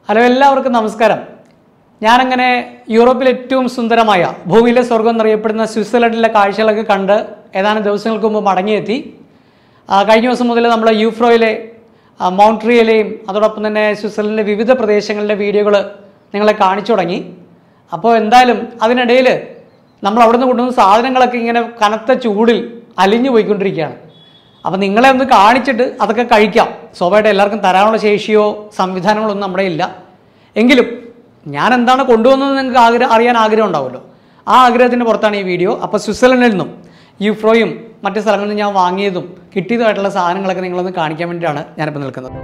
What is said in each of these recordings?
hello എല്ലാവർക്കും നമസ്കാരം ഞാനങ്ങനെ യൂറോപ്പിലെ ഏറ്റവും സുന്ദരമായ ഭൂമിയിലെ സ്വർഗം എന്നറിയപ്പെടുന്ന സ്വിറ്റ്സർലൻഡിലെ കാഴ്ചകളൊക്കെ കണ്ട് ഏതാനും ദിവസങ്ങൾക്ക് മുമ്പ് മടങ്ങിയെത്തി ആ, കഴിഞ്ഞ ദിവസം മുതൽ നമ്മൾ യൂഫ്രോയിലെ ആ, മൗണ്ട്രിയയിലെയും അതോടൊപ്പം തന്നെ സ്വിറ്റ്സർലൻഡിലെ വിവിധ പ്രദേശങ്ങളിലെ വീഡിയോകൾ നിങ്ങളെ കാണിച്ചു തുടങ്ങി അപ്പോൾ എന്തായാലും അതിനിടയിൽ നമ്മൾ അവിടെ നിന്ന് കൊണ്ടുവന്ന സാധനങ്ങളൊക്കെ ഇങ്ങനെ കനത്ത ചൂടിൽ അലിഞ്ഞു പോയിക്കൊണ്ടിരിക്കുകയാണ് അപ്പം നിങ്ങളെ ഒന്ന് കാണിച്ചിട്ട് അതൊക്കെ കഴിക്കാം സ്വാഭാവികമായിട്ട് എല്ലാവർക്കും തരാനുള്ള ശേഷിയോ സംവിധാനങ്ങളൊന്നും നമ്മുടെ ഇല്ല എങ്കിലും ഞാൻ എന്താണ് കൊണ്ടുവന്നത് നിങ്ങൾക്ക് ആഗ്രഹം അറിയാൻ ആഗ്രഹം ഉണ്ടാവുമല്ലോ ആ ആഗ്രഹത്തിൻ്റെ പുറത്താണ് ഈ വീഡിയോ അപ്പോൾ സ്വിറ്റ്സർലൻഡിൽ നിന്നും യൂഫ്രോയും മറ്റ് സ്ഥലങ്ങളിൽ നിന്ന് ഞാൻ വാങ്ങിയതും കിട്ടിയതുമായിട്ടുള്ള സാധനങ്ങളൊക്കെ നിങ്ങളൊന്ന് കാണിക്കാൻ വേണ്ടിയിട്ടാണ് ഞാനിപ്പോൾ നിൽക്കുന്നത്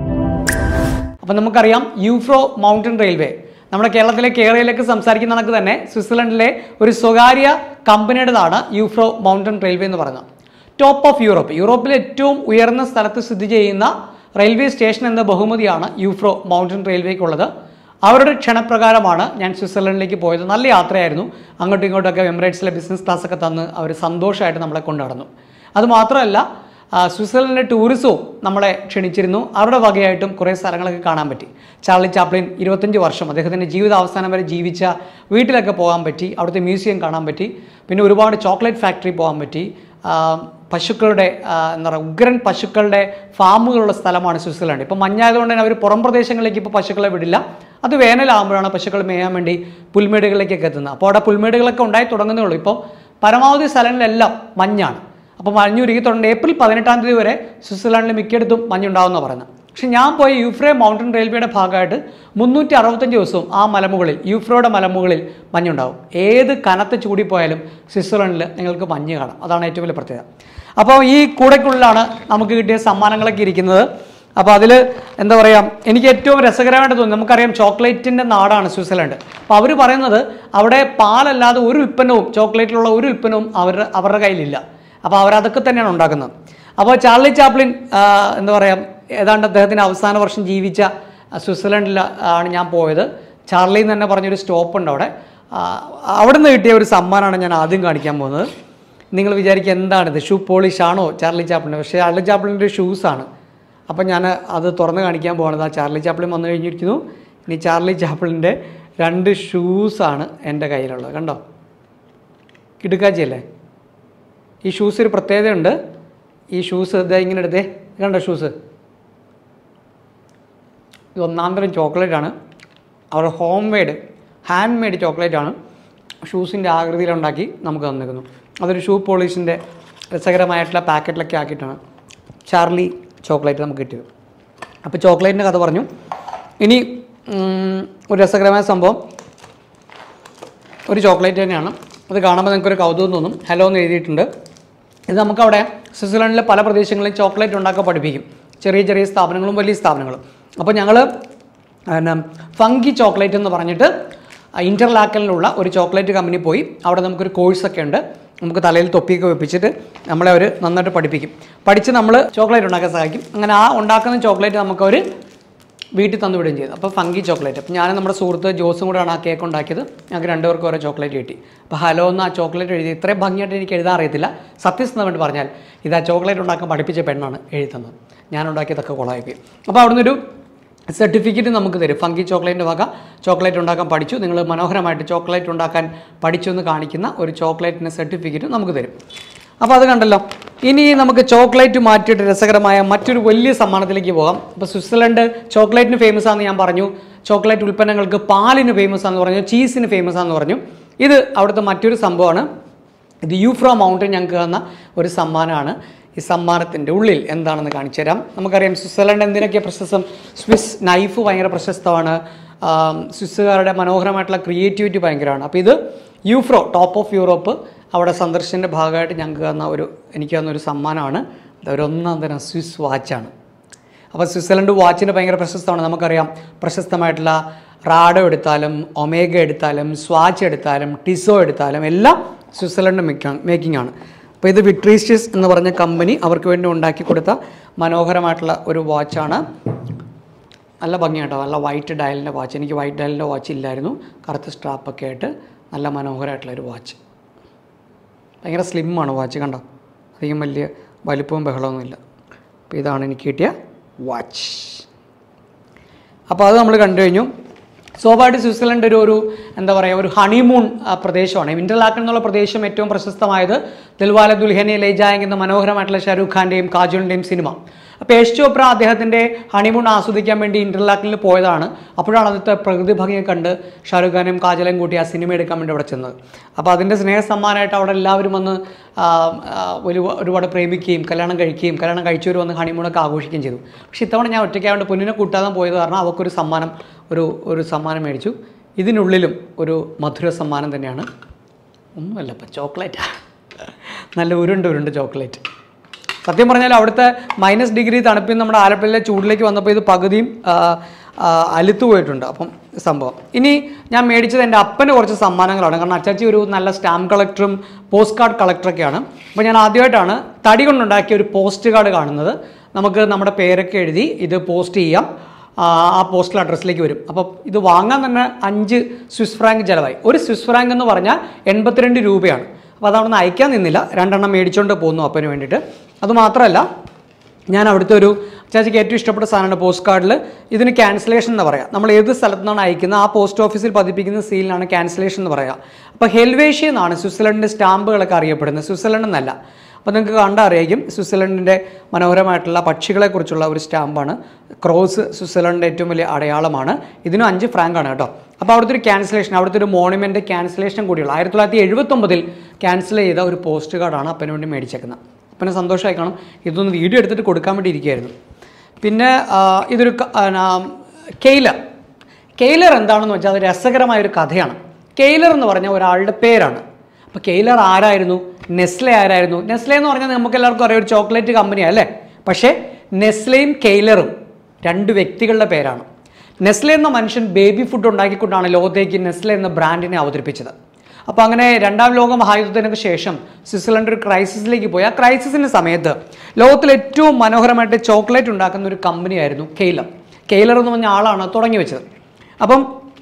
അപ്പം നമുക്കറിയാം യൂഫ്രോ മൗണ്ടൻ റെയിൽവേ നമ്മുടെ കേരളത്തിലെ കേരളയിലേക്ക് സംസാരിക്കുന്ന കണക്ക് തന്നെ സ്വിറ്റ്സർലൻഡിലെ ഒരു സ്വകാര്യ കമ്പനിയുടേതാണ് യൂഫ്രോ മൗണ്ടൻ റെയിൽവേ എന്ന് പറയുന്നത് ടോപ്പ് ഓഫ് യൂറോപ്പ് യൂറോപ്പിലെ ഏറ്റവും ഉയർന്ന സ്ഥലത്ത് സ്ഥിതി ചെയ്യുന്ന റെയിൽവേ സ്റ്റേഷൻ എന്ന ബഹുമതിയാണ് യൂഫ്രോ മൗണ്ടൻ റെയിൽവേക്കുള്ളത് അവരുടെ ക്ഷണപ്രകാരമാണ് ഞാൻ സ്വിറ്റ്സർലൻഡിലേക്ക് പോയത് നല്ല യാത്രയായിരുന്നു അങ്ങോട്ടും ഇങ്ങോട്ടൊക്കെ എമിറേറ്റ്സിലെ ബിസിനസ് ക്ലാസ്സൊക്കെ തന്ന് അവർ സന്തോഷമായിട്ട് നമ്മളെ കൊണ്ടു നടന്നു അതുമാത്രമല്ല ആ, സ്വിറ്റ്സർലൻഡിലെ ടൂറിസവും നമ്മളെ ക്ഷണിച്ചിരുന്നു അവരുടെ വകയായിട്ടും കുറേ സ്ഥലങ്ങളൊക്കെ കാണാൻ പറ്റി ചാർലി ചാപ്ലിൻ ഇരുപത്തഞ്ച് വർഷം അദ്ദേഹത്തിൻ്റെ ജീവിതാവസാനം വരെ ജീവിച്ച വീട്ടിലൊക്കെ പോകാൻ പറ്റി അവിടുത്തെ മ്യൂസിയം കാണാൻ പറ്റി പിന്നെ ഒരുപാട് ചോക്ലേറ്റ് ഫാക്ടറി പോകാൻ പറ്റി ആ, പശുക്കളുടെ ആ, എന്താ പറയുക ഉഗ്രൻ പശുക്കളുടെ ഫാമുകളുള്ള സ്ഥലമാണ് സ്വിറ്റ്സർലൻഡ് ഇപ്പോൾ മഞ്ഞായതുകൊണ്ട് തന്നെ അവർ പുറം പ്രദേശങ്ങളിലേക്ക് ഇപ്പോൾ പശുക്കളെ വിടില്ല അത് വേനലാകുമ്പോഴാണ് പശുക്കൾ മേയാൻ വേണ്ടി പുൽമേടുകളിലേക്കൊക്കെ എത്തുന്നത് അപ്പോൾ അവിടെ പുൽമേടുകളൊക്കെ ഉണ്ടായി തുടങ്ങുന്നേ ഉള്ളൂ ഇപ്പോൾ പരമാവധി സ്ഥലങ്ങളിലെല്ലാം മഞ്ഞാണ് അപ്പോൾ മഞ്ഞുരുകി തുടങ്ങി ഏപ്രിൽ പതിനെട്ടാം തീയതി വരെ സ്വിറ്റ്സർലാൻഡിൽ മിക്കയിടത്തും മഞ്ഞുണ്ടാവുമെന്ന് പറയുന്നത് പക്ഷെ ഞാൻ പോയ യൂഫ്രേ മൗണ്ടൻ റെയിൽവേയുടെ ഭാഗമായിട്ട് മുന്നൂറ്റി അറുപത്തഞ്ച് ദിവസവും ആ മലമുകളിൽ യൂഫ്രോയുടെ മലമുകളിൽ മഞ്ഞുണ്ടാവും ഏത് കനത്ത ചൂടി പോയാലും സ്വിറ്റ്സർലൻഡിൽ നിങ്ങൾക്ക് മഞ്ഞ് കാണാം അതാണ് ഏറ്റവും വലിയ പ്രത്യേകത അപ്പോൾ ഈ കൂടയ്ക്കുള്ളിലാണ് നമുക്ക് കിട്ടിയ സമ്മാനങ്ങളൊക്കെ ഇരിക്കുന്നത് അപ്പോൾ അതിൽ എന്താ പറയുക എനിക്ക് ഏറ്റവും രസകരമായിട്ട് തോന്നി നമുക്കറിയാം ചോക്ലേറ്റിൻ്റെ നാടാണ് സ്വിറ്റ്സർലൻഡ് അപ്പോൾ അവർ പറയുന്നത് അവിടെ പാലല്ലാതെ ഒരു ഉൽപ്പന്നവും ചോക്ലേറ്റിലുള്ള ഒരു ഉൽപ്പന്നവും അവരുടെ അവരുടെ കയ്യിലില്ല അപ്പോൾ അവരതൊക്കെ തന്നെയാണ് ഉണ്ടാക്കുന്നത് അപ്പോൾ ചാർലി ചാപ്ലിൻ ആ, എന്താ പറയുക ഏതാണ്ട് അദ്ദേഹത്തിൻ്റെ അവസാന വർഷം ജീവിച്ച ആ, സ്വിറ്റ്സർലൻഡിൽ ആണ് ഞാൻ പോയത് ചാർലി എന്ന് തന്നെ പറഞ്ഞൊരു സ്റ്റോപ്പ് ഉണ്ട് അവിടെ ആ, അവിടെ നിന്ന് കിട്ടിയ ഒരു സമ്മാനമാണ് ഞാൻ ആദ്യം കാണിക്കാൻ പോകുന്നത് നിങ്ങൾ വിചാരിക്കുക എന്താണിത് ഷൂ പോളിഷ് ആണോ ചാർലി ചാപ്ലിൻ്റെ പക്ഷേ ചാർലി ചാപ്ലിൻ്റെ ഷൂസാണ് അപ്പം ഞാൻ അത് തുറന്ന് കാണിക്കാൻ പോകുന്നത് ആ ചാർലി ചാപ്ലിൻ വന്നു കഴിഞ്ഞിരിക്കുന്നു ഇനി ചാർലി ചാപ്ലിൻ്റെ രണ്ട് ഷൂസാണ് എൻ്റെ കയ്യിലുള്ളത് കണ്ടോ കിടുക്കാച്ചിയല്ലേ ഈ ഷൂസ് ഒരു പ്രത്യേകതയുണ്ട് ഈ ഷൂസ് ഇതാ ഇങ്ങനെ എടുത്തേ ഇത് കണ്ടോ ഷൂസ് ഇത് ഒന്നാം തരം ചോക്ലേറ്റ് ആണ് അവർ home made hand made chocolate ആണ് ഷൂസിൻ്റെ ആകൃതിയിലുണ്ടാക്കി നമുക്ക് തന്നിരിക്കുന്നു അതൊരു ഷൂ പോളീഷിൻ്റെ രസകരമായിട്ടുള്ള പാക്കറ്റിലൊക്കെ ആക്കിയിട്ടാണ് ചാർലി ചോക്ലേറ്റ് നമുക്ക് കിട്ടിയത് അപ്പോൾ ചോക്ലേറ്റിൻ്റെ കഥ പറഞ്ഞു ഇനി ഉം, ഒരു രസകരമായ സംഭവം ഒരു ചോക്ലേറ്റ് തന്നെയാണ് അത് കാണുമ്പോൾ നിങ്ങൾക്കൊരു കൗതുകം തോന്നും ഹലോ എന്ന് എഴുതിയിട്ടുണ്ട് ഇത് നമുക്കവിടെ സ്വിറ്റ്സർലൻഡിലെ പല പ്രദേശങ്ങളിലും ചോക്ലേറ്റ് ഉണ്ടാക്കാൻ പഠിപ്പിക്കും ചെറിയ ചെറിയ സ്ഥാപനങ്ങളും വലിയ സ്ഥാപനങ്ങളും അപ്പോൾ ഞങ്ങൾ പിന്നെ ഫങ്കി ചോക്ലേറ്റ് എന്ന് പറഞ്ഞിട്ട് ഇൻ്റർലാക്കലിലുള്ള ഒരു ചോക്ലേറ്റ് കമ്പനി പോയി അവിടെ നമുക്കൊരു കോഴ്സൊക്കെ ഉണ്ട് നമുക്ക് തലയിൽ തൊപ്പിയൊക്കെ വെപ്പിച്ചിട്ട് നമ്മളെ അവർ നന്നായിട്ട് പഠിപ്പിക്കും പഠിച്ച് നമ്മൾ ചോക്ലേറ്റ് ഉണ്ടാക്കാൻ സഹായിക്കും അങ്ങനെ ആ ഉണ്ടാക്കുന്ന ചോക്ലേറ്റ് നമുക്കവർ വീട്ടിൽ തന്നു വിടുകയും ചെയ്തു അപ്പോൾ ഫങ്കി ചോക്ലേറ്റ് അപ്പോൾ ഞാൻ നമ്മുടെ സുഹൃത്ത് ജോസും കൂടെയാണ് ആ കേക്ക് ഉണ്ടാക്കിയത് ഞങ്ങൾക്ക് രണ്ടുപേർക്കും ഓരോ ചോക്ലേറ്റ് കിട്ടി അപ്പോൾ ഹലോ എന്ന് ആ ചോക്ലേറ്റ് എഴുതി ഇത്രയും ഭംഗിയായിട്ട് എനിക്ക് എഴുതാൻ അറിയത്തില്ല സത്യസന്ധമായിട്ട് പറഞ്ഞാൽ ഇത് ആ ചോക്ലേറ്റ് ഉണ്ടാക്കാൻ പഠിപ്പിച്ച പെണ്ണാണ് എഴുതി തന്നത് ഞാൻ ഉണ്ടാക്കിയതൊക്കെ കൊളായിപ്പോയി അപ്പോൾ അവിടുന്ന് ഒരു സർട്ടിഫിക്കറ്റ് നമുക്ക് തരും ഫങ്കി ചോക്ലേറ്റിൻ്റെ വക ചോക്ലേറ്റ് ഉണ്ടാക്കാൻ പഠിച്ചു നിങ്ങൾ മനോഹരമായിട്ട് ചോക്ലേറ്റ് ഉണ്ടാക്കാൻ പഠിച്ചു എന്ന് കാണിക്കുന്ന ഒരു ചോക്ലേറ്റിൻ്റെ സർട്ടിഫിക്കറ്റ് നമുക്ക് തരും അപ്പോൾ അത് കണ്ടല്ലോ ഇനി നമുക്ക് ചോക്ലേറ്റ് മാറ്റിയിട്ട് രസകരമായ മറ്റൊരു വലിയ സമ്മാനത്തിലേക്ക് പോകാം ഇപ്പോൾ സ്വിറ്റ്സർലൻഡ് ചോക്ലേറ്റിന് ഫേമസ് ആണെന്ന് ഞാൻ പറഞ്ഞു ചോക്ലേറ്റ് ഉൽപ്പന്നങ്ങൾക്ക് പാലിന് ഫേമസ് ആണെന്ന് പറഞ്ഞു ചീസിന് ഫേമസ് ആണെന്ന് പറഞ്ഞു ഇത് അവിടുത്തെ മറ്റൊരു സംഭവമാണ് ഇത് യൂഫ്രോ മൗണ്ടൻ ഞങ്ങൾക്ക് തന്ന ഒരു സമ്മാനമാണ് ഈ സമ്മാനത്തിൻ്റെ ഉള്ളിൽ എന്താണെന്ന് കാണിച്ചു തരാം നമുക്കറിയാം സ്വിറ്റ്സർലൻഡ് എന്തിനൊക്കെ പ്രശസ്തം സ്വിസ് നൈഫ് ഭയങ്കര പ്രശസ്തമാണ് ആം, സ്വിസ്സുകാരുടെ മനോഹരമായിട്ടുള്ള ക്രിയേറ്റിവിറ്റി ഭയങ്കരമാണ് അപ്പോൾ ഇത് യൂഫ്രോ ടോപ്പ് ഓഫ് യൂറോപ്പ് അവിടെ സന്ദർശനത്തിൻ്റെ ഭാഗമായിട്ട് ഞങ്ങൾക്ക് തന്ന ഒരു എനിക്ക് തന്ന ഒരു സമ്മാനമാണ് ഇത് ഒരു ഒന്നാം തരം സ്വിസ് വാച്ചാണ് അപ്പോൾ സ്വിറ്റ്സർലൻഡ് വാച്ചിന് ഭയങ്കര പ്രശസ്തമാണ് നമുക്കറിയാം പ്രശസ്തമായിട്ടുള്ള റാഡോ എടുത്താലും ഒമേഗ എടുത്താലും സ്വാച്ച് എടുത്താലും ടിസോ എടുത്താലും എല്ലാം സ്വിറ്റ്സർലൻഡ് മേക്കിംഗ് ആണ് അപ്പോൾ ഇത് വിട്രീഷ്യസ് എന്ന് പറഞ്ഞ കമ്പനി അവർക്ക് വേണ്ടി ഉണ്ടാക്കി കൊടുത്ത മനോഹരമായിട്ടുള്ള ഒരു വാച്ചാണ് നല്ല ഭംഗിയാട്ടോ നല്ല വൈറ്റ് ഡയലിൻ്റെ വാച്ച് എനിക്ക് വൈറ്റ് ഡയലിൻ്റെ വാച്ച് ഇല്ലായിരുന്നു കറുത്ത സ്ട്രാപ്പൊക്കെ ആയിട്ട് നല്ല മനോഹരമായിട്ടുള്ള ഒരു വാച്ച് ഭയങ്കര സ്ലിമ്മാണ് വാച്ച് കണ്ടോ അധികം വലിയ വലിപ്പവും ബഹളമൊന്നുമില്ല അപ്പോൾ ഇതാണ് എനിക്ക് കിട്ടിയ വാച്ച് അപ്പോൾ അത് നമ്മൾ കണ്ടു കഴിഞ്ഞു സ്വാഭാവിക സ്വിറ്റ്സർലൻഡ് ഒരു ഒരു എന്താ പറയുക ഒരു ഹണിമൂൺ ആ, പ്രദേശമാണ് ഇന്റർലാക്കൻ എന്നുള്ള പ്രദേശം ഏറ്റവും പ്രശസ്തമായത് ദിൽവാല ദുൽഹനെ ലേ ജായെങ്ക് എന്ന മനോഹരമായിട്ടുള്ള ഷാരൂഖ് ഖാന്റെയും കാജോളിൻ്റെയും സിനിമ അപ്പോൾ യേശ് ചോപ്ര അദ്ദേഹത്തിൻ്റെ ഹണിമൂൺ ആസ്വദിക്കാൻ വേണ്ടി ഇന്റർലാക്കിൽ പോയതാണ് അപ്പോഴാണ് അതിലത്തെ പ്രകൃതി ഭംഗിയെ കണ്ട് ഷാരൂഖ് ഖാനും കാജലും കൂട്ടി ആ സിനിമ എടുക്കാൻ വേണ്ടി അവിടെ ചെന്നത് അപ്പോൾ അതിൻ്റെ സ്നേഹ സമ്മാനമായിട്ട് അവിടെ എല്ലാവരും വന്ന് ആ, ആ, ഒരു ഒരുപാട് പ്രേമിക്കുകയും കല്യാണം കഴിക്കുകയും കല്യാണം കഴിച്ചവർ വന്ന് ഹണിമൂണൊക്കെ ആഘോഷിക്കുകയും ചെയ്തു പക്ഷേ ഇത്തവണ ഞാൻ ഒറ്റയ്ക്കായതുകൊണ്ട് പൊന്നിനെ കൂട്ടാതെ പോയത് കാരണം അവൾക്കൊരു സമ്മാനം ഒരു ഒരു സമ്മാനം മേടിച്ചു ഇതിനുള്ളിലും ഒരു മധുര സമ്മാനം തന്നെയാണ് ഒന്നുമല്ല ഇപ്പം ചോക്ലേറ്റാ നല്ല ഉരുണ്ട് ഉരുണ്ട് ചോക്ലേറ്റ് സത്യം പറഞ്ഞാൽ അവിടുത്തെ മൈനസ് ഡിഗ്രി തണുപ്പിൽ നമ്മുടെ ആലപ്പുഴയിലെ ചൂടിലേക്ക് വന്നപ്പോൾ ഇത് പകുതിയും ആ, ആ, അലുത്തു പോയിട്ടുണ്ട് അപ്പം സംഭവം ഇനി ഞാൻ മേടിച്ചത് എൻ്റെ അപ്പന് കുറച്ച് സമ്മാനങ്ങളാണ് കാരണം അച്ചാച്ചി ഒരു നല്ല സ്റ്റാമ്പ് കളക്ടറും പോസ്റ്റ് കാർഡ് കളക്ടറൊക്കെയാണ് അപ്പോൾ ഞാൻ ആദ്യമായിട്ടാണ് തടി കൊണ്ടുണ്ടാക്കിയ ഒരു പോസ്റ്റ് കാർഡ് കാണുന്നത് നമുക്ക് നമ്മുടെ പേരൊക്കെ എഴുതി ഇത് പോസ്റ്റ് ചെയ്യാം ആ ആ പോസ്റ്റൽ അഡ്രസ്സിലേക്ക് വരും അപ്പോൾ ഇത് വാങ്ങാൻ തന്നെ അഞ്ച് സ്വിസ് ഫ്രാങ്ക് ചിലവായി ഒരു സ്വിസ് ഫ്രാങ്ക് എന്ന് പറഞ്ഞാൽ എൺപത്തിരണ്ട് രൂപയാണ് അപ്പോൾ അതവിടുന്ന് അയക്കാൻ നിന്നില്ല രണ്ടെണ്ണം മേടിച്ചുകൊണ്ട് പോന്നു അപ്പന് വേണ്ടിയിട്ട് അതുമാത്രമല്ല ഞാൻ അവിടുത്തെ ഒരു ചേച്ചിക്ക് ഏറ്റവും ഇഷ്ടപ്പെട്ട സാധനമാണ് പോസ്റ്റ് കാർഡിൽ ഇതിന് ക്യാൻസലേഷൻ എന്ന് പറയാം നമ്മൾ ഏത് സ്ഥലത്തു നിന്നാണ് അയക്കുന്നത് ആ പോസ്റ്റ് ഓഫീസിൽ പതിപ്പിക്കുന്ന സീലിനാണ് ക്യാൻസലേഷൻ എന്ന് പറയുക അപ്പോൾ ഹെൽവേഷ്യ എന്നാണ് സ്വിറ്റ്സർലൻഡിൻ്റെ സ്റ്റാമ്പുകളൊക്കെ അറിയപ്പെടുന്നത് സ്വിറ്റ്സർലൻഡ് എന്നല്ല അപ്പോൾ നിങ്ങൾക്ക് കണ്ടറിയായിരിക്കും സ്വിറ്റ്സർലൻഡിൻ്റെ മനോഹരമായിട്ടുള്ള പക്ഷികളെക്കുറിച്ചുള്ള ഒരു സ്റ്റാമ്പാണ് ക്രോസ് സ്വിറ്റ്സർലൻഡിൻ്റെ ഏറ്റവും വലിയ അടയാളമാണ് ഇതിനും അഞ്ച് ഫ്രാങ്കാണ് കേട്ടോ അപ്പോൾ അവിടുത്തെ ഒരു ക്യാൻസലേഷൻ അവിടുത്തെ ഒരു മോണുമെൻ്റ് ക്യാൻസലേഷൻ കൂടിയുള്ള ആയിരത്തി തൊള്ളായിരത്തി എഴുപത്തൊമ്പതിൽ ക്യാൻസൽ ചെയ്ത ഒരു പോസ്റ്റ് കാർഡാണ് അപ്പന് വേണ്ടി മേടിച്ചേക്കുന്നത് അപ്പനെ സന്തോഷമായി കാണും ഇതൊന്ന് വീഡിയോ എടുത്തിട്ട് കൊടുക്കാൻ വേണ്ടി ഇരിക്കുകയായിരുന്നു പിന്നെ ആ, ഇതൊരു ക- ആ, നാം- കെയ്ലർ കെയ്ലർ എന്താണെന്ന് വെച്ചാൽ അത് രസകരമായ ഒരു കഥയാണ് കെയ്ലർ എന്ന് പറഞ്ഞ ഒരാളുടെ പേരാണ് അപ്പോൾ കെയ്ലർ ആരായിരുന്നു നെസ്ലെ ആരായിരുന്നു നെസ്ലെ എന്ന് പറഞ്ഞാൽ നമുക്ക് എല്ലാവർക്കും അറിയാം ഒരു ചോക്ലേറ്റ് കമ്പനിയാണ് അല്ലേ പക്ഷേ നെസ്ലെയും കെയ്ലറും രണ്ട് വ്യക്തികളുടെ പേരാണ് നെസ്ലെ എന്ന മനുഷ്യൻ ബേബി ഫുഡ് ഉണ്ടാക്കിക്കൊണ്ടാണ് ലോകത്തേക്ക് നെസ്ലെ എന്ന ബ്രാൻഡിനെ അവതരിപ്പിച്ചത് അപ്പോൾ അങ്ങനെ രണ്ടാം ലോക മഹായുദ്ധത്തിന് ശേഷം സ്വിറ്റ്സർലൻഡ് ഒരു ക്രൈസിസിലേക്ക് പോയി ആ ക്രൈസിസിൻ്റെ സമയത്ത് ലോകത്തിൽ ഏറ്റവും മനോഹരമായിട്ട് ചോക്ലേറ്റ് ഉണ്ടാക്കുന്ന ഒരു കമ്പനിയായിരുന്നു കെയ്ലർ കെയ്ലർ എന്ന് പറഞ്ഞ ആളാണ് തുടങ്ങി വെച്ചത് അപ്പം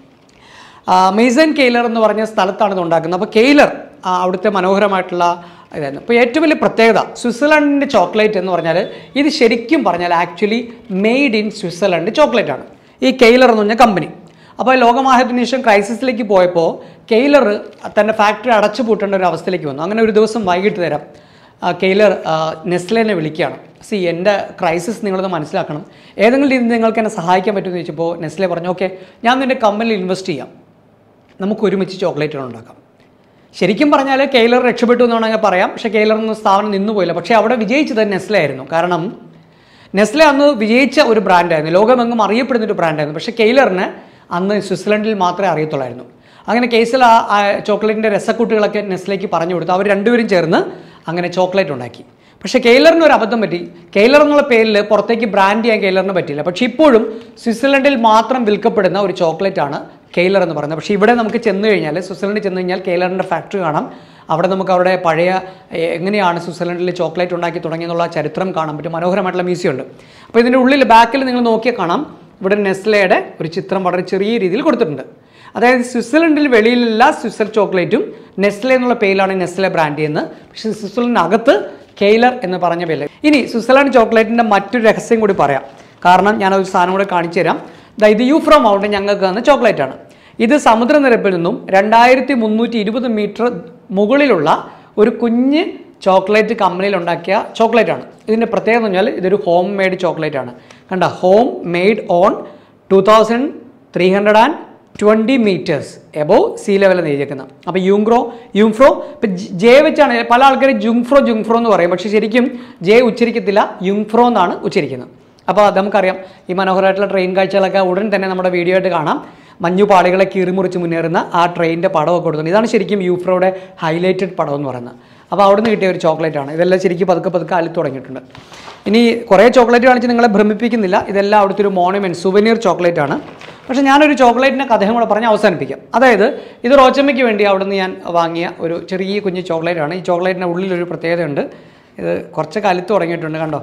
ആ, മെയ്സൺ കെയ്ലർ എന്ന് പറഞ്ഞ സ്ഥലത്താണ് ഇത് ഉണ്ടാക്കുന്നത് അപ്പോൾ കെയ്ലർ ആ, അവിടുത്തെ മനോഹരമായിട്ടുള്ള ഇതായിരുന്നു അപ്പോൾ ഏറ്റവും വലിയ പ്രത്യേകത സ്വിറ്റ്സർലൻഡിൻ്റെ ചോക്ലേറ്റ് എന്ന് പറഞ്ഞാൽ ഇത് ശരിക്കും പറഞ്ഞാൽ actually made in Switzerland chocolate ആണ് ഈ കെയ്ലർ എന്ന് പറഞ്ഞ കമ്പനി അപ്പോൾ ലോകമാഹത്തിന് ശേഷം ക്രൈസിസിലേക്ക് പോയപ്പോൾ കെയ്ലർ തൻ്റെ ഫാക്ടറി അടച്ചു പൂട്ടേണ്ട ഒരു അവസ്ഥയിലേക്ക് വന്നു അങ്ങനെ ഒരു ദിവസം വൈകിട്ട് തരാം ആ, കെയ്ലർ ആ, നെസ്ലെനെ വിളിക്കുകയാണ് സി എൻ്റെ ക്രൈസിസ് നിങ്ങളത് മനസ്സിലാക്കണം ഏതെങ്കിലും രീതിയിൽ നിങ്ങൾക്ക് എന്നെ സഹായിക്കാൻ പറ്റുമെന്ന് ചോദിച്ചപ്പോൾ നെസ്ലെ പറഞ്ഞു ഓക്കെ ഞാൻ നിൻ്റെ കമ്പനിയിൽ ഇൻവെസ്റ്റ് ചെയ്യാം നമുക്ക് ഒരുമിച്ച് ചോക്ലേറ്റുകൾ ഉണ്ടാക്കാം ശരിക്കും പറഞ്ഞാൽ കെയ്ലർ രക്ഷപ്പെട്ടു എന്ന് വേണമെങ്കിൽ പറയാം പക്ഷേ കെയ്ലർ എന്ന സ്ഥാപനം നിന്നു പോയില്ല പക്ഷേ അവിടെ വിജയിച്ചത് നെസ്ലെ ആയിരുന്നു കാരണം നെസ്ലെ അന്ന് വിജയിച്ച ഒരു ബ്രാൻഡായിരുന്നു ലോകമെങ്ങും അറിയപ്പെടുന്ന ഒരു ബ്രാൻഡായിരുന്നു പക്ഷേ കെയ്ലറിന് അന്ന് സ്വിറ്റ്സർലൻഡിൽ മാത്രമേ അറിയത്തുള്ളായിരുന്നു അങ്ങനെ കേസിൽ ആ ആ ചോക്ലേറ്റിൻ്റെ രസക്കൂട്ടുകളൊക്കെ നെസ്ലേക്ക് പറഞ്ഞു കൊടുത്തു അവർ രണ്ടുപേരും ചേർന്ന് അങ്ങനെ ചോക്ലേറ്റ് ഉണ്ടാക്കി പക്ഷേ കെയ്ലറിന് ഒരു അബദ്ധം പറ്റി കെയ്ലർ എന്നുള്ള പേരിൽ പുറത്തേക്ക് ബ്രാൻഡ് ചെയ്യാൻ കെയ്ലറിന് പറ്റില്ല പക്ഷേ ഇപ്പോഴും സ്വിറ്റ്സർലൻഡിൽ മാത്രം വിൽക്കപ്പെടുന്ന ഒരു ചോക്ലേറ്റ് ആണ് കെയ്ലർ എന്ന് പറയുന്നത് പക്ഷേ ഇവിടെ നമുക്ക് ചെന്ന് കഴിഞ്ഞാൽ സ്വിറ്റ്സർലൻഡിൽ ചെന്ന് കഴിഞ്ഞാൽ കെയ്ലറിൻ്റെ ഫാക്ടറി കാണാം അവിടെ നമുക്ക് അവരുടെ പഴയ എ, എങ്ങനെയാണ് സ്വിറ്റ്സർലൻഡിൽ ചോക്ലേറ്റ് ഉണ്ടാക്കി തുടങ്ങിയെന്നുള്ള ചരിത്രം കാണാൻ പറ്റും മനോഹരമായിട്ടുള്ള മ്യൂസിയം ഉണ്ട് അപ്പോൾ ഇതിൻ്റെ ഉള്ളിൽ ബാക്കിൽ നിങ്ങൾ നോക്കിയാൽ കാണാം ഇവിടെ നെസ്ലയുടെ ഒരു ചിത്രം വളരെ ചെറിയ രീതിയിൽ കൊടുത്തിട്ടുണ്ട് അതായത് സ്വിറ്റ്സർലൻഡിൽ വെളിയിലുള്ള സ്വിറ്റ്സർ ചോക്ലേറ്റും നെസ്ലെ എന്നുള്ള പേരിലാണ് നെസ്ലെ ബ്രാൻഡ് ചെയ്യുന്നത് പക്ഷേ സ്വിറ്റ്സർലൻഡിനകത്ത് കെയ്ലർ എന്ന് പറഞ്ഞ പേര് ഇനി സ്വിറ്റ്സർലൻഡ് ചോക്ലേറ്റിൻ്റെ മറ്റൊരു രഹസ്യം കൂടി പറയാം കാരണം ഞാനൊരു സാധനം കൂടെ കാണിച്ചു തരാം ദാ ഇത് യൂഫ്രോ മൗണ്ടൻ ഞങ്ങൾക്ക് തന്ന ചോക്ലേറ്റ് ആണ് ഇത് സമുദ്രനിരപ്പിൽ നിന്നും രണ്ടായിരത്തി മുന്നൂറ്റി ഇരുപത് മീറ്റർ മുകളിലുള്ള ഒരു കുഞ്ഞ് ചോക്ലേറ്റ് കമ്പനിയിൽ ഉണ്ടാക്കിയ ചോക്ലേറ്റ് ആണ് ഇതിൻ്റെ പ്രത്യേകത എന്ന് പറഞ്ഞാൽ ഇതൊരു ഹോം മെയ്ഡ് ചോക്ലേറ്റ് ആണ് കണ്ട home made on two thousand three hundred and twenty meters above sea level എന്ന് എഴുതിയിരിക്കുന്നത് അപ്പോൾ യുങ്ക്രോ യുംഫ്രോ ഇപ്പം ജെ വെച്ചാണ് പല ആൾക്കാരും ജുങ്ഫ്രോ ജുങ്ഫ്രോ എന്ന് പറയും പക്ഷേ ശരിക്കും ജെ ഉച്ചരിക്കത്തില്ല യുങ്ഫ്രോ എന്നാണ് ഉച്ചരിക്കുന്നത് അപ്പോൾ അത് നമുക്കറിയാം ഈ മനോഹരമായിട്ടുള്ള ട്രെയിൻ കാഴ്ചകളൊക്കെ ഉടൻ തന്നെ നമ്മുടെ വീഡിയോ ആയിട്ട് കാണാം മഞ്ഞു പാളികളെ കീറിമുറിച്ച് മുന്നേറുന്ന ആ ട്രെയിനിൻ്റെ പടമൊക്കെ കൊടുക്കുന്നത് ഇതാണ് ശരിക്കും യൂഫ്രോയുടെ ഹൈലൈറ്റഡ് പടം എന്ന് പറയുന്നത് അപ്പോൾ അവിടുന്ന് കിട്ടിയ ഒരു ചോക്ലേറ്റ് ആണ് ഇതെല്ലാം ശരിക്കും പതുക്കെ പതുക്കെ അലി തുടങ്ങിയിട്ടുണ്ട് ഇനി കുറേ ചോക്ലേറ്റ് കാണിച്ച് നിങ്ങളെ ഭ്രമിപ്പിക്കുന്നില്ല ഇതെല്ലാം അവിടുത്തെ ഒരു മോണമെൻറ്റ് സുവനീർ ചോക്ലേറ്റ് ആണ് പക്ഷേ ഞാനൊരു ചോക്ലേറ്റിൻ്റെ കഥയും കൂടെ പറഞ്ഞ് അവസാനിപ്പിക്കാം അതായത് ഇത് റോച്ചമ്മയ്ക്ക് വേണ്ടി അവിടുന്ന് ഞാൻ വാങ്ങിയ ഒരു ചെറിയ കുഞ്ഞ് ചോക്ലേറ്റ് ആണ് ഈ ചോക്ലേറ്റിൻ്റെ ഉള്ളിലൊരു പ്രത്യേകതയുണ്ട് ഇത് കുറച്ച് കലുത്ത് തുടങ്ങിയിട്ടുണ്ട് കണ്ടോ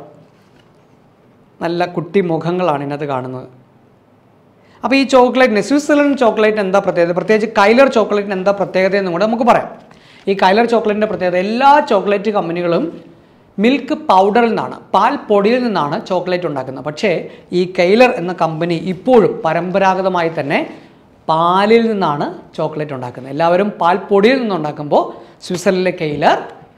നല്ല കുട്ടി മുഖങ്ങളാണ് ഇതിനകത്ത് കാണുന്നത് അപ്പോൾ ഈ ചോക്ലേറ്റിന് സ്വിറ്റ്സർലൻഡ് ചോക്ലേറ്റ് എന്താ പ്രത്യേകത പ്രത്യേകിച്ച് കൈലർ ചോക്ലേറ്റിന് എന്താ പ്രത്യേകത എന്നും കൂടെ നമുക്ക് പറയാം ഈ കൈലർ ചോക്ലേറ്റിൻ്റെ പ്രത്യേകത എല്ലാ ചോക്ലേറ്റ് കമ്പനികളും മിൽക്ക് പൗഡറിൽ നിന്നാണ് പാൽ പൊടിയിൽ നിന്നാണ് ചോക്ലേറ്റ് ഉണ്ടാക്കുന്നത് പക്ഷേ ഈ കെയ്ലർ എന്ന കമ്പനി ഇപ്പോഴും പരമ്പരാഗതമായി തന്നെ പാലിൽ നിന്നാണ് ചോക്ലേറ്റ് ഉണ്ടാക്കുന്നത് എല്ലാവരും പാൽ പൊടിയിൽ നിന്ന് ഉണ്ടാക്കുമ്പോൾ സ്വിറ്റ്സർലൻഡിലെ കെയ്ലർ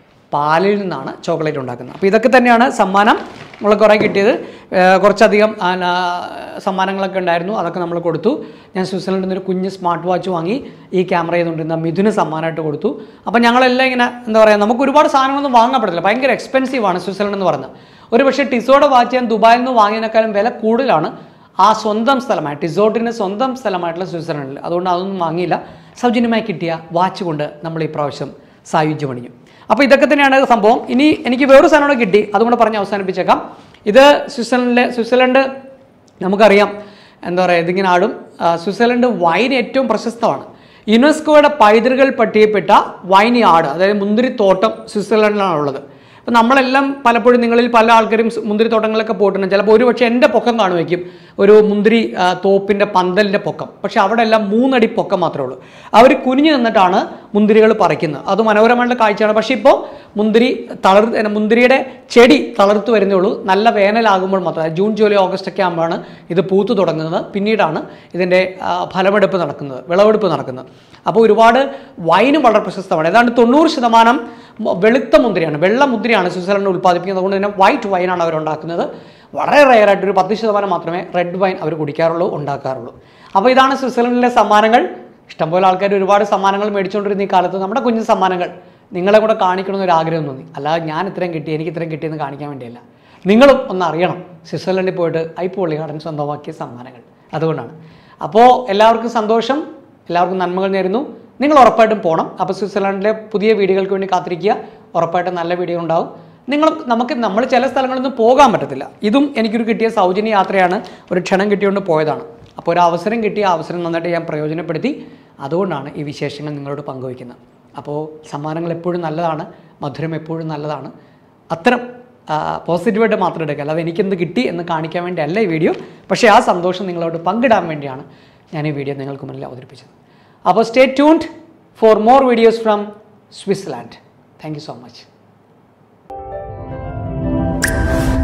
പാലിൽ നിന്നാണ് ചോക്ലേറ്റ് ഉണ്ടാക്കുന്നത് അപ്പോൾ ഇതൊക്കെ തന്നെയാണ് സമ്മാനം നമ്മൾ കുറേ കിട്ടിയത് ഏർ കുറച്ചധികം ആ, ന, സമ്മാനങ്ങളൊക്കെ ഉണ്ടായിരുന്നു അതൊക്കെ നമ്മൾ കൊടുത്തു ഞാൻ സ്വിറ്റ്സർലൻഡിൽ നിന്ന് ഒരു കുഞ്ഞ് സ്മാർട്ട് വാച്ച് വാങ്ങി ഈ ക്യാമറ ചെയ്തുകൊണ്ടിരുന്ന മിഥുന് സമ്മാനമായിട്ട് കൊടുത്തു അപ്പോൾ ഞങ്ങളെല്ലാം ഇങ്ങനെ എന്താ പറയുക നമുക്ക് ഒരുപാട് സാധനങ്ങളൊന്നും വാങ്ങാൻ പറ്റില്ല ഭയങ്കര എക്സ്പെൻസീവ് ആണ് സ്വിറ്റ്സർലൻഡ് എന്ന് പറയുന്നത് ഒരു പക്ഷേ ടിസോയുടെ വാച്ച് ഞാൻ ദുബായിൽ നിന്ന് വാങ്ങിയതിനേക്കാളും വില കൂടുതലാണ് ആ സ്വന്തം സ്ഥലമായ ടിസോട്ടിൻ്റെ സ്വന്തം സ്ഥലമായിട്ടുള്ള സ്വിറ്റ്സർലൻഡിൽ അതുകൊണ്ട് അതൊന്നും വാങ്ങിയില്ല സൗജന്യമായി കിട്ടിയ വാച്ച് കൊണ്ട് നമ്മൾ ഈ പ്രാവശ്യം സായുജ്യമണിഞ്ഞു അപ്പോൾ ഇതൊക്കെ തന്നെയാണ് സംഭവം ഇനി എനിക്ക് വേറൊരു സാധനം കൂടെ കിട്ടി അതുകൊണ്ട് പറഞ്ഞ് അവസാനിപ്പിച്ചേക്കാം ഇത് സ്വിറ്റ്സർലൻഡിലെ സ്വിറ്റ്സർലൻഡ് നമുക്കറിയാം എന്താ പറയുക ഇതിങ്ങനെ ആടും ആ, സ്വിറ്റ്സർലൻഡ് വൈൻ ഏറ്റവും പ്രശസ്തമാണ് യുനെസ്കോയുടെ പൈതൃകൾ പട്ടികപ്പെട്ട വൈൻ ആട് അതായത് മുന്തിരിത്തോട്ടം സ്വിറ്റ്സർലൻഡിലാണ് ഉള്ളത് അപ്പം നമ്മളെല്ലാം പലപ്പോഴും നിങ്ങളിൽ പല ആൾക്കാരും സ് മുന്തിരിത്തോട്ടങ്ങളിലൊക്കെ പോയിട്ടുണ്ട് ചിലപ്പോൾ ഒരു പക്ഷേ എൻ്റെ പൊക്കം കാണുമായിരിക്കും ഒരു മുന്തിരി ആ, തോപ്പിൻ്റെ പന്തലിൻ്റെ പൊക്കം പക്ഷേ അവിടെ എല്ലാം മൂന്നടി പൊക്കം മാത്രമേ ഉള്ളൂ അവർ കുനിഞ്ഞു നിന്നിട്ടാണ് മുന്തിരികൾ പറിക്കുന്നത് അത് മനോഹരമായിട്ടുള്ള കാഴ്ചയാണ് പക്ഷേ ഇപ്പോൾ മുന്തിരി തളർ ഏ, മുന്തിരിയുടെ ചെടി തളർത്തു വരുന്നേ ഉള്ളൂ നല്ല വേനലാകുമ്പോൾ മാത്രം അതായത് ജൂൺ ജൂലൈ ഓഗസ്റ്റ് ഒക്കെ ആകുമ്പോഴാണ് ഇത് പൂത്തു തുടങ്ങുന്നത് പിന്നീടാണ് ഇതിൻ്റെ ആ, ഫലമെടുപ്പ് നടക്കുന്നത് വിളവെടുപ്പ് നടക്കുന്നത് അപ്പോൾ ഒരുപാട് വൈനും വളരെ പ്രശസ്തമാണ് ഏതാണ്ട് തൊണ്ണൂറ് ശതമാനം മ- വെളുത്ത മുന്തിരിയാണ് വെള്ള മുന്തിരിയാണ് സ്വിറ്റ്സർലൻഡ് ഉൽപ്പാദിപ്പിക്കുന്നത് അതുകൊണ്ട് തന്നെ വൈറ്റ് വൈനാണ് അവരുണ്ടാക്കുന്നത് വളരെ റയറായിട്ട് ഒരു പത്ത് ശതമാനം മാത്രമേ റെഡ് വൈൻ അവർ കുടിക്കാറുള്ളൂ ഉണ്ടാക്കാറുള്ളൂ അപ്പോൾ ഇതാണ് സ്വിറ്റ്സർലൻഡിലെ സമ്മാനങ്ങൾ ഇഷ്ടംപോലെ ആൾക്കാർ ഒരുപാട് സമ്മാനങ്ങൾ മേടിച്ചുകൊണ്ടിരുന്ന ഈ കാലത്ത് നമ്മുടെ കുഞ്ഞു സമ്മാനങ്ങൾ നിങ്ങളെ കൂടെ കാണിക്കണമെന്ന് ഒരു ആഗ്രഹം തോന്നി അല്ലാതെ ഞാൻ ഇത്രയും കിട്ടി എനിക്ക് ഇത്രയും കിട്ടിയെന്ന് കാണിക്കാൻ വേണ്ടിയല്ല നിങ്ങളും ഒന്ന് അറിയണം സ്വിറ്റ്സർലൻഡിൽ പോയിട്ട് ഐപ്പോളി ഗാർഡൻ സ്വന്തമാക്കിയ സമ്മാനങ്ങൾ അതുകൊണ്ടാണ് അപ്പോൾ എല്ലാവർക്കും സന്തോഷം എല്ലാവർക്കും നന്മകൾ നേരുന്നു നിങ്ങൾ ഉറപ്പായിട്ടും പോകണം അപ്പോൾ സ്വിറ്റ്സർലൻഡിലെ പുതിയ വീഡിയോകൾക്ക് വേണ്ടി കാത്തിരിക്കുക ഉറപ്പായിട്ടും നല്ല വീഡിയോ ഉണ്ടാവും നിങ്ങൾ നമുക്ക് നമ്മൾ ചില സ്ഥലങ്ങളിലൊന്നും പോകാൻ പറ്റത്തില്ല ഇതും എനിക്കൊരു കിട്ടിയ സൗജന്യ യാത്രയാണ് ഒരു ക്ഷണം കിട്ടിയുകൊണ്ട് പോയതാണ് അപ്പോൾ ഒരു അവസരം കിട്ടിയ ആ അവസരം നന്നായിട്ട് ഞാൻ പ്രയോജനപ്പെടുത്തി അതുകൊണ്ടാണ് ഈ വിശേഷങ്ങൾ നിങ്ങളോട് പങ്കുവയ്ക്കുന്നത് അപ്പോൾ സമ്മാനങ്ങൾ എപ്പോഴും നല്ലതാണ് മധുരം എപ്പോഴും നല്ലതാണ് അത്തരം പോസിറ്റീവായിട്ട് മാത്രം എടുക്കുക അല്ലാതെ എനിക്കെന്ത് കിട്ടി എന്ന് കാണിക്കാൻ വേണ്ടി അല്ല ഈ വീഡിയോ പക്ഷേ ആ സന്തോഷം നിങ്ങളോട് പങ്കിടാൻ വേണ്ടിയാണ് ഞാൻ ഈ വീഡിയോ നിങ്ങൾക്ക് മുന്നിൽ അവതരിപ്പിച്ചത് അപ്പോൾ stay tuned for more videos from Switzerland thank you so much